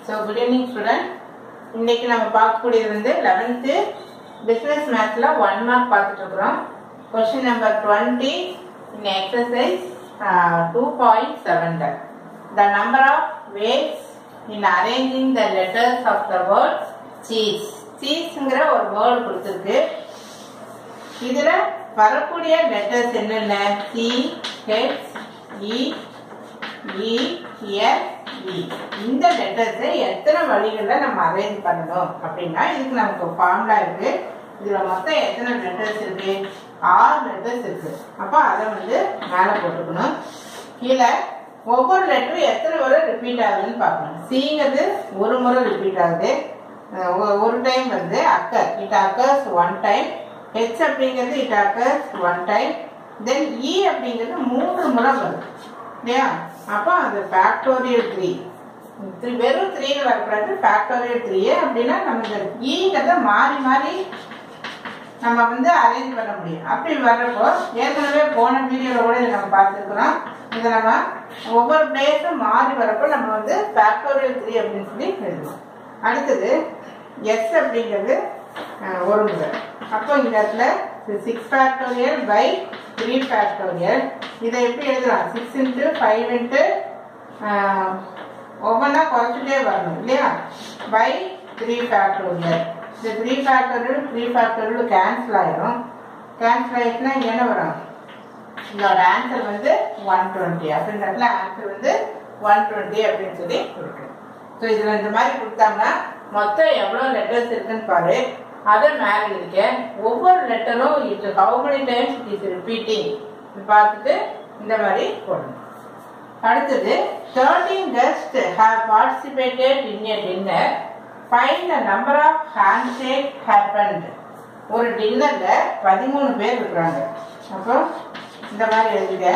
so good evening student இன்னைக்கு நம்ம பார்க்கக்கூடியது வந்து லெவன்த்து பிஸ்னஸ் மேத்ஸில் ஒன் மார்க் பார்த்துட்டு இருக்கிறோம் question number twenty in exercise two point seven the number of ways in arranging the letters of the word cheese சீஸ்ங்கிற ஒரு word கொடுத்துருக்கு இதுல வரக்கூடிய லெட்டர்ஸ் என்னென்ன C H E E S E இந்த லெட்டர்ஸை எத்தனை வழிகளில் நம்ம அரேஞ்ச் பண்ணணும் அப்படின்னா இதுக்கு நமக்கு ஃபார்முலா இருக்கு இதுல மொத்தம் எத்தனை லெட்டர்ஸ் இருக்கு ஆறு லெட்டர்ஸ் இருக்கு அப்போ அதை வந்து மேலே போட்டுக்கணும் கீழே ஒவ்வொரு லெட்டரும் எத்தனை முறை ரிப்பீட் ஆகுதுன்னு பார்க்கணும் சிங்கிறது ஒரு முறை ரிப்பீட் ஆகுது அஹ் ஒ- ஒரு டைம் வந்து occur it occurs one time H அப்படிங்கிறது it occurs one time then E அப்படிங்கிறது மூன்று முறை வரும் இல்லையா அப்போ அது ஃபேக்டோரியல் த்ரீ வெறும் த்ரீன்னு வரக்கூடாது ஃபேக்டோரியல் த்ரீ அப்படின்னா நம்ம இந்த ஈங்கிறத மாறி மாறி நம்ம வந்து அரேஞ்ச் பண்ண முடியும் அப்படி வர்றப்போ ஏற்கனவே போன வீடியோவில் கூட இதை நம்ம பார்த்துருக்குறோம் இதை நம்ம ஒவ்வொரு பிளேஸும் மாறி வரப்போ நம்ம வந்து ஃபேக்டோரியல் த்ரீ அப்படின்னு சொல்லி எழுதுவோம் அடுத்தது எஸ் அப்படிங்கிறது அஹ், ஒரு முறை அப்போ இந்த இடத்துல six factorial by three factorial இதை எப்படி எழுதலாம் சிக்ஸ் இன்ட்டு ஃபைவ் இன்ட்டு ஒவ்வொன்றா குறைச்சிட்டே வரணும் இல்லையா பை த்ரீ ஃபேக்டோரியல் இந்த three factorial three factorial cancel ஆயிரும் கேன்சல் ஆயிடுச்சுன்னா இங்க என்ன வரும் இதோட ஆன்சர் வந்து ஒன் டுவெண்ட்டி அப்படின்றதுல ஆன்சர் வந்து ஒன் டுவெண்ட்டி அப்படின்னு சொல்லி இருக்கு ஸோ இதில் இந்த மாதிரி கொடுத்தாங்கன்னா மொத்தம் எவ்வளோ லெட்டர்ஸ் இருக்குன்னு பாரு அதை மேலே இருக்க ஒவ்வொரு லெட்டரும் it how many times it is repeating பார்த்துட்டு இந்த மாதிரி போடணும் அடுத்தது thirteen guest have participated in a dinner fine the number of hand shake happened ஒரு டின்னர்ல பதிமூணு பேர் இருக்கிறாங்க அப்போ இந்த மாதிரி எழுதுங்க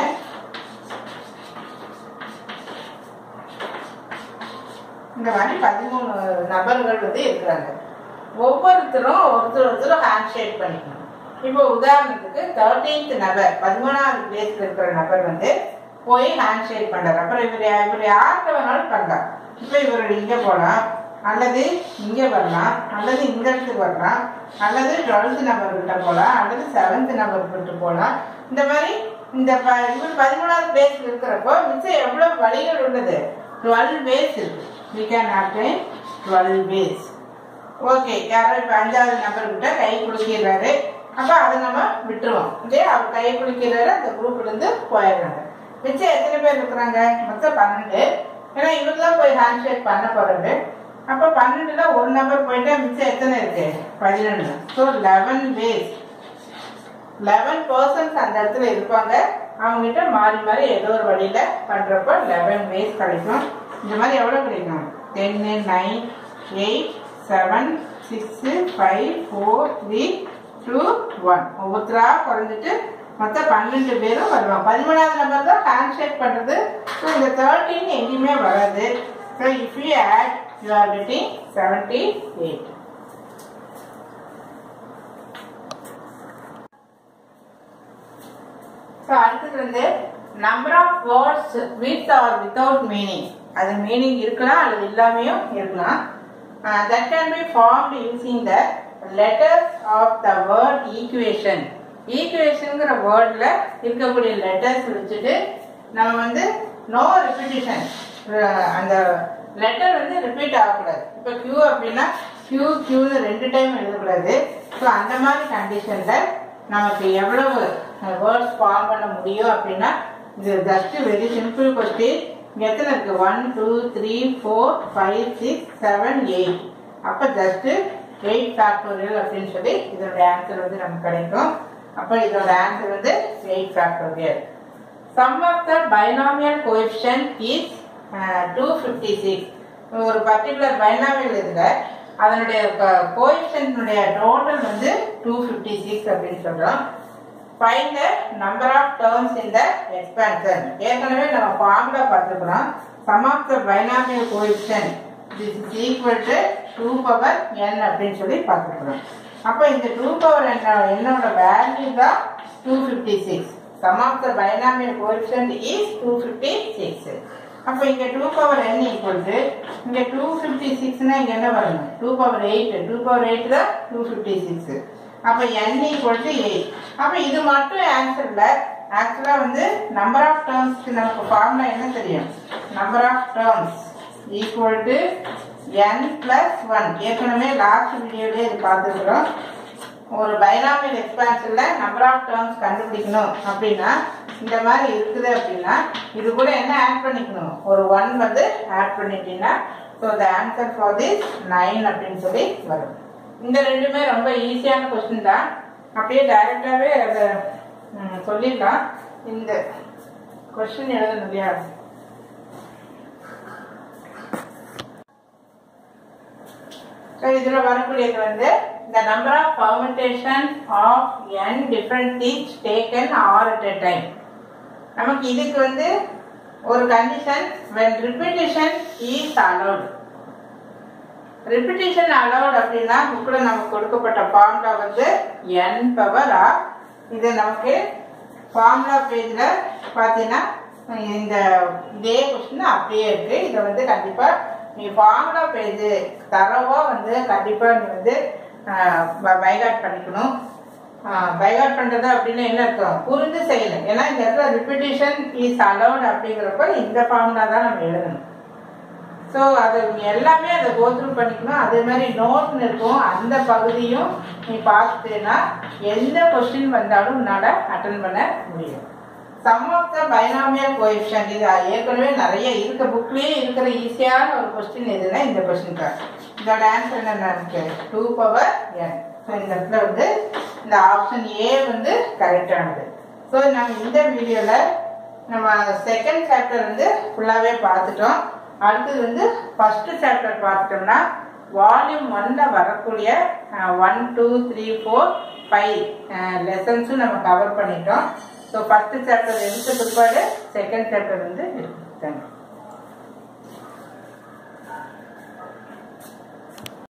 இந்த மாதிரி பதிமூணு நபர்கள் வந்து இருக்கிறாங்க ஒவ்வொருத்தரும் ஒருத்தர் ஒருத்தர் ஹேண்ட் ஷேக் பண்ணிக்கணும் இப்போ உதாரணத்துக்கு தேர்ட்டீன்த் நபர் பதிமூணாவது பிளேஸ்ல இருக்கிற நபர் வந்து போய் ஹேண்ட் ஷேக் பண்றாரு அப்புறம் இவர் இவர் யார்கிட்ட வேணாலும் பண்ணலாம் இப்போ இவர் இங்க போகலாம் அல்லது இங்க வரலாம் அல்லது இந்த இடத்துக்கு வரலாம் அல்லது டுவெல்த் நம்பர் கிட்ட போகலாம் அல்லது செவன்த் நம்பர் கிட்ட போகலாம் இந்த மாதிரி இந்த ப- இவர் பதிமூணாவது பிளேஸ்ல இருக்கிறப்போ மிச்சம் எவ்வளவு வழிகள் உள்ளது டுவெல் பேஸ் இருக்கு we can obtain twelve pairs okay யாரோ இப்போ அஞ்சாவது நம்பர் கிட்ட கை குலுக்கிறாரு அப்போ அதை நம்ம விட்டுருவோம் இல்லையா அவர் கை குலுக்கிறாரு அந்த குரூப்ல இருந்து போயிடுறாங்க மிச்சம் எத்தனை பேர் இருக்கிறாங்க மொத்தம் பன்னெண்டு ஏன்னா இவங்கெல்லாம் போய் ஹேண்ட் ஷேக் பண்ண போறது அப்போ பன்னெண்டுல ஒரு நம்பர் போயிட்டா மிச்சம் எத்தனை இருக்கு பதினொன்று so eleven pairs eleven persons அந்த இடத்துல இருப்பாங்க அவங்க கிட்ட மாறி மாறி ஏதோ ஒரு வழியில பண்றப்ப லெவன் வேஸ் கிடைக்கும் இந்த மாதிரி எவ்வளவு கிடைக்கும் ten nine eight seven six five four three two one ஒவ்வொருத்தரா குறைஞ்சிட்டு மொத்தம் பன்னெண்டு பேரும் வருவாங்க பதிமூணாவது நம்பர் தான் ஹேண்ட் ஷேக் பண்றது ஸோ இந்த தேர்ட்டின் எங்கேயுமே வராது so if you add you are getting seventy eight so அடுத்தது வந்து number of words with or without meaning அது மீனிங் இருக்கலாம் அல்லது இல்லாமையும் இருக்கலாம் that can be formed using the letters of the word equation ஈக்குவேஷனுங்கிற வேர்டில் இருக்கக்கூடிய லெட்டர்ஸ் வச்சுட்டு நம்ம வந்து நோ ரிப்பிட்டிஷன் அந்த லெட்டர் வந்து ரிப்பீட் ஆகக்கூடாது இப்போ கியூ அப்படின்னா கியூ கியூன்னு ரெண்டு டைம் எழுதக்கூடாது ஸோ அந்த மாதிரி கண்டிஷனில் நமக்கு எவ்வளவு வேர்ட்ஸ் ஃபார்ம் பண்ண முடியும் அப்படின்னா இது ஜஸ்ட் வெரி சிம்பிள் கொஸ்டின் எத்தனை இருக்கு one two three four five six seven eight அப்போ ஜஸ்ட் எயிட் ஃபேக்டோரியல் அப்படின்னு சொல்லி இதோட ஆன்சர் வந்து நமக்கு கிடைக்கும் அப்போ இதோட ஆன்சர் வந்து eight factorial sum of the binomial coefficient is two fifty six ஒரு பர்டிகுலர் பைனாமியல் இதுல அதனுடைய கோஎஃபிஷியன்ட்னுடைய டோட்டல் வந்து டூ ஃபிஃப்டி சிக்ஸ் அப்படின்னு சொல்றோம் find the number of terms in the expansion ஏற்கனவே நம்ம ஃபார்முலா பார்த்துக்கிறோம் sum of the binomial coefficient this is equal to two power n அப்படின்னு சொல்லி பார்த்துக்கிறோம் அப்போ இந்த டூ பவர் என்ன என்னோட வேல்யூ தான் two fifty six sum of the binomial coefficient is two fifty six அப்போ இங்கே two power n equal to இங்கே டூ ஃபிஃப்டி சிக்ஸ்னா இங்கே என்ன வரணும் two power eight two power eight தான் டூ ஃபிஃப்டி சிக்ஸ் அப்போ என் ஈக்குவல் டு எயிட் அப்போ இது மட்டும் ஆன்சரில் ஆக்சுவலாக வந்து நம்பர் ஆஃப் டேர்ம்ஸ்க்கு நமக்கு ஃபார்முலா என்ன தெரியும் number of terms equal to n plus one ஏற்கனவே லாஸ்ட் வீடியோலேயே இது பார்த்துருக்குறோம் ஒரு பைனாமியல் எக்ஸ்பான்ஷன்ல நம்பர் ஆஃப் டேர்ம்ஸ் கண்டுபிடிக்கணும் அப்படின்னா இந்த மாதிரி இருக்குது அப்படின்னா இது கூட என்ன ஆட் பண்ணிக்கணும் ஒரு ஒன் வந்து ஆட் பண்ணிட்டீங்கன்னா so the answer for this nine அப்படின்னு சொல்லி வரும் இந்த ரெண்டுமே ரொம்ப ஈஸியான கொஸ்டின் தான் அப்படியே டைரக்டாகவே அதை ம், சொல்லிடலாம் இந்த கொஸ்டின் எழுதணும் இல்லையா ஸோ இதில் வரக்கூடியது வந்து the number of permutation of n different things taken or at a time நமக்கு இதுக்கு வந்து ஒரு condition when repetition is allowed repetition allowed அப்படின்னா புக்கில் நமக்கு கொடுக்கப்பட்ட ஃபார்முலா வந்து n பவர் ஆர் இது நமக்கு ஃபார்முலா பேஜில் பார்த்தீங்கன்னா இந்த இதே கொஸ்டின் அப்படியே இருக்கு இதை வந்து கண்டிப்பாக நீ ஃபார்முலா பேஜ் தரவாக வந்து கண்டிப்பாக நீ வந்து பைகாட் பண்ணிக்கணும் பைகாட் பண்ணுறது அப்படின்னு என்ன அர்த்தம் புரிந்து செய்யணும் ஏன்னா இந்த இடத்துல ரிப்பிட்டேஷன் இஸ் அலௌட் அப்படிங்கிறப்ப இந்த ஃபார்முலா தான் நம்ம எழுதணும் ஸோ அது நீ எல்லாமே அதை கோத்ரூ பண்ணிக்கணும் அதே மாதிரி நோட்னு இருக்கும் அந்த பகுதியும் நீ பார்த்துட்டேன்னா எந்த கொஸ்டின் வந்தாலும் உன்னால் அட்டன் பண்ண முடியும் sum of the binomial coefficient இது ஏற்கனவே நிறைய இருக்க புக்லேயே இருக்கிற ஈஸியான ஒரு கொஸ்டின் எதுனா இந்த கொஸ்டின் தான் இதோட ஆன்சர் என்ன நமக்கு டூ பவர் என் ஸோ இந்த இடத்துல வந்து இந்த ஆப்ஷன் ஏ வந்து கரெக்டானது ஸோ நம்ம இந்த வீடியோவில் நம்ம செகண்ட் சாப்டர் வந்து ஃபுல்லாகவே பார்த்துட்டோம் அடுத்தது வந்து ஃபஸ்ட்டு சாப்டர் பார்த்துட்டோம்னா வால்யூம் ஒன்ல வரக்கூடிய one two three four five லெசன்ஸும் நம்ம கவர் பண்ணிட்டோம் ஸோ ஃபஸ்ட்டு சாப்டர் எடுத்த பிற்பாடு செகண்ட் சாப்டர் வந்து இருக்கு தேங்க்யூ